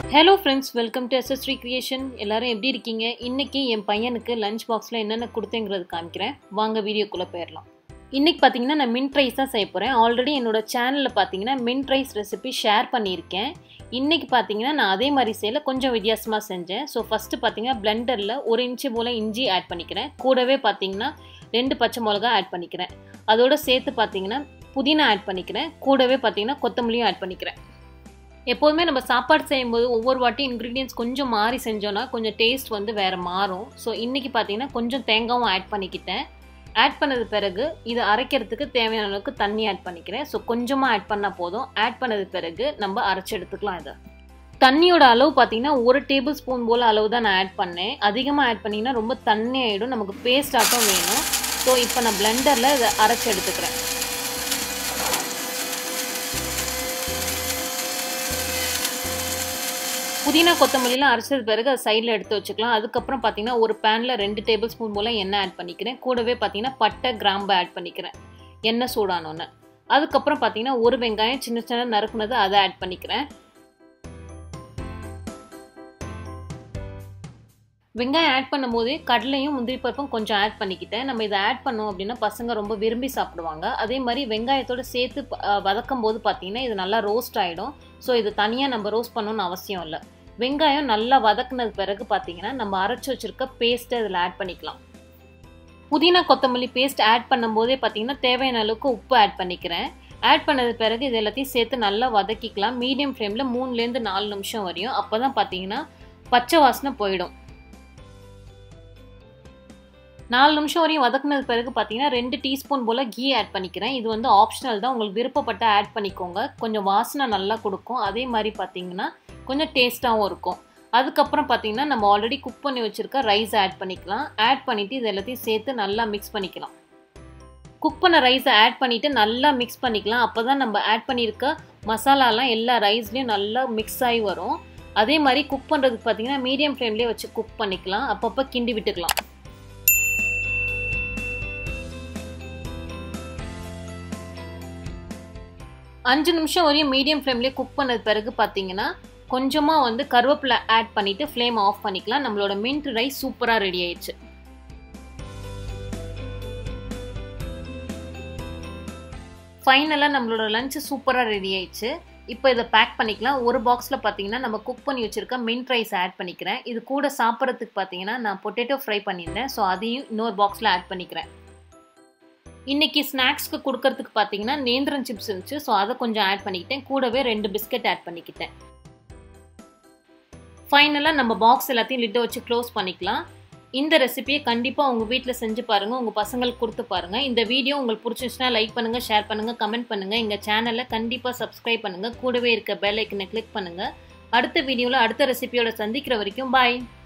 hello friends welcome to எஸ்எஸ்ரீ creation எல்லாரும் எப்படி இருக்கீங்க இன்னைக்கு என் பையனுக்கு லஞ்ச் பாக்ஸில் என்னென்ன கொடுத்தேங்கிறது காமிக்கிறேன் வாங்க வீடியோக்குள்ளே போயிடலாம் இன்னைக்கு பார்த்தீங்கன்னா நான் மின்ட் ரைஸ் தான் செய்ய போகிறேன் ஆல்ரெடி என்னோட சேனலில் பார்த்தீங்கன்னா மின்ட் ரைஸ் ரெசிபி ஷேர் பண்ணியிருக்கேன் இன்னைக்கு பார்த்தீங்கன்னா நான் அதே மாதிரி செய்யல கொஞ்சம் வித்தியாசமாக செஞ்சேன் ஸோ ஃபஸ்ட்டு பார்த்தீங்கன்னா பிளெண்டரில் ஒரு இன்ச்சு போல் இஞ்சி ஆட் பண்ணிக்கிறேன் கூடவே பார்த்தீங்கன்னா ரெண்டு பச்சை மிளகா ஆட் பண்ணிக்கிறேன் அதோட சேர்த்து பார்த்தீங்கன்னா புதினா ஆட் பண்ணிக்கிறேன் கூடவே பார்த்தீங்கன்னா கொத்தமல்லியும் ஆட் பண்ணிக்கிறேன் எப்போதுமே நம்ம சாப்பாடு செய்யும்போது ஒவ்வொரு வாட்டியும் இன்க்ரீடியன்ஸ் கொஞ்சம் மாறி செஞ்சோன்னா கொஞ்சம் டேஸ்ட் வந்து வேறு மாறும் ஸோ இன்றைக்கி பார்த்தீங்கன்னா கொஞ்சம் தேங்காவும் ஆட் பண்ணிக்கிட்டேன் ஆட் பண்ணது பிறகு இதை அரைக்கிறதுக்கு தேவையான அளவுக்கு தண்ணி ஆட் பண்ணிக்கிறேன் ஸோ கொஞ்சமாக ஆட் பண்ணால் போதும் ஆட் பண்ணது பிறகு நம்ம அரைச்சி எடுத்துக்கலாம் இதை தண்ணியோட அளவு பார்த்தீங்கன்னா ஒரு டேபிள் ஸ்பூன் போல் அளவு தான் நான் ஆட் பண்ணேன் அதிகமாக ஆட் பண்ணிங்கன்னா ரொம்ப தண்ணி ஆகிடும் நமக்கு பேஸ்ட் ஆட்டம் வேணும் ஸோ இப்போ நான் பிளெண்டரில் இதை அரைச்சி எடுத்துக்கிறேன் புதினா கொத்தமல்லிலாம் அரைச்சது பிறகு அது சைடில் எடுத்து வச்சுக்கலாம் அதுக்கப்புறம் பார்த்தீங்கன்னா ஒரு பேனில் ரெண்டு டேபிள் ஸ்பூன் போல் எண்ணெய் ஆட் பண்ணிக்கிறேன் கூடவே பார்த்தீங்கன்னா பட்டை கிராம்பு ஆட் பண்ணிக்கிறேன் எண்ணெய் சூடானோன்னு அதுக்கப்புறம் பார்த்தீங்கன்னா ஒரு வெங்காயம் சின்ன சின்ன நறுக்குனது அதை ஆட் பண்ணிக்கிறேன் வெங்காயம் ஆட் பண்ணும்போதே கடலையும் முந்திரி பருப்பும் கொஞ்சம் ஆட் பண்ணிக்கிட்டேன் நம்ம இதை ஆட் பண்ணோம் அப்படின்னா பசங்க ரொம்ப விரும்பி சாப்பிடுவாங்க அதே மாதிரி வெங்காயத்தோட சேர்த்து வதக்கும் போது பார்த்தீங்கன்னா இது நல்லா ரோஸ்ட் ஆகிடும் ஸோ இது தனியாக நம்ம ரோஸ்ட் பண்ணணும்னு அவசியம் இல்லை வெங்காயம் நல்லா வதக்குனது பிறகு பார்த்தீங்கன்னா நம்ம அரைச்சி வச்சுருக்க பேஸ்ட்டை இதில் ஆட் பண்ணிக்கலாம் புதினா கொத்தமல்லி பேஸ்ட் ஆட் பண்ணும்போதே பார்த்தீங்கன்னா தேவையான அளவுக்கு உப்பு ஆட் பண்ணிக்கிறேன் ஆட் பண்ணது பிறகு இது எல்லாத்தையும் சேர்த்து நல்லா வதக்கிக்கலாம் மீடியம் ஃப்ளேமில் மூணுலேருந்து நாலு நிமிஷம் வரையும் அப்போ தான் பார்த்தீங்கன்னா பச்சை வாசனை போயிடும் நாலு நிமிஷம் வரையும் வதக்குனது பிறகு பார்த்தீங்கன்னா ரெண்டு டீஸ்பூன் போல் கீ ஆட் பண்ணிக்கிறேன் இது வந்து ஆப்ஷனல் தான் உங்களுக்கு விருப்பப்பட்ட ஆட் பண்ணிக்கோங்க கொஞ்சம் வாசனை நல்லா கொடுக்கும் அதே மாதிரி பார்த்தீங்கன்னா கொஞ்சம் டேஸ்ட்டாகவும் இருக்கும் அதுக்கப்புறம் பார்த்தீங்கன்னா நம்ம ஆல்ரெடி குக் பண்ணி வச்சுருக்க ரைஸ் ஆட் பண்ணிக்கலாம் ஆட் பண்ணிவிட்டு இது எல்லாத்தையும் சேர்த்து நல்லா மிக்ஸ் பண்ணிக்கலாம் குக் பண்ண ரைஸை ஆட் பண்ணிவிட்டு நல்லா மிக்ஸ் பண்ணிக்கலாம் அப்போ தான் நம்ம ஆட் பண்ணியிருக்க மசாலாலாம் எல்லா ரைஸ்லேயும் நல்லா மிக்ஸ் ஆகி வரும் அதே மாதிரி குக் பண்ணுறதுக்கு பார்த்தீங்கன்னா மீடியம் ஃப்ளேம்லேயே வச்சு குக் பண்ணிக்கலாம் அப்பப்போ கிண்டி விட்டுக்கலாம் அஞ்சு நிமிஷம் வரையும் மீடியம் ஃப்ளேம்லேயே குக் பண்ணது பிறகு பார்த்தீங்கன்னா கொஞ்சமாக வந்து கருவேப்பிலை ஆட் பண்ணிவிட்டு ஃப்ளேம் ஆஃப் பண்ணிக்கலாம் நம்மளோட மின்ட் ரைஸ் சூப்பராக ரெடி ஆயிடுச்சு ஃபைனலாக நம்மளோட லஞ்சு சூப்பராக ரெடி ஆயிடுச்சு இப்போ இதை பேக் பண்ணிக்கலாம் ஒரு பாக்ஸில் பார்த்தீங்கன்னா நம்ம குக் பண்ணி வச்சுருக்க மின்ட் ரைஸ் ஆட் பண்ணிக்கிறேன் இது கூட சாப்பிட்றதுக்கு பார்த்தீங்கன்னா நான் பொட்டேட்டோ ஃப்ரை பண்ணியிருந்தேன் ஸோ அதையும் இன்னொரு பாக்ஸில் ஆட் பண்ணிக்கிறேன் இன்றைக்கி ஸ்நாக்ஸ்க்கு கொடுக்கறதுக்கு பார்த்தீங்கன்னா நேந்திரன் சிப்ஸ் இருந்துச்சு ஸோ அதை கொஞ்சம் ஆட் பண்ணிக்கிட்டேன் கூடவே ரெண்டு பிஸ்கட் ஆட் பண்ணிக்கிட்டேன் ஃபைனலாக நம்ம பாக்ஸ் எல்லாத்தையும் லிட்டை வச்சு க்ளோஸ் பண்ணிக்கலாம் இந்த ரெசிபியை கண்டிப்பாக உங்கள் வீட்டில் செஞ்சு பாருங்கள் உங்கள் பசங்களுக்கு கொடுத்து பாருங்கள் இந்த வீடியோ உங்களுக்கு பிடிச்சிச்சுன்னா லைக் பண்ணுங்கள் ஷேர் பண்ணுங்கள் கமெண்ட் பண்ணுங்கள் எங்கள் சேனலை கண்டிப்பாக சப்ஸ்கிரைப் பண்ணுங்கள் கூடவே இருக்க பெல் ஐக்கனை கிளிக் பண்ணுங்கள் அடுத்த வீடியோவில் அடுத்த ரெசிபியோட சந்திக்கிற வரைக்கும் பாய்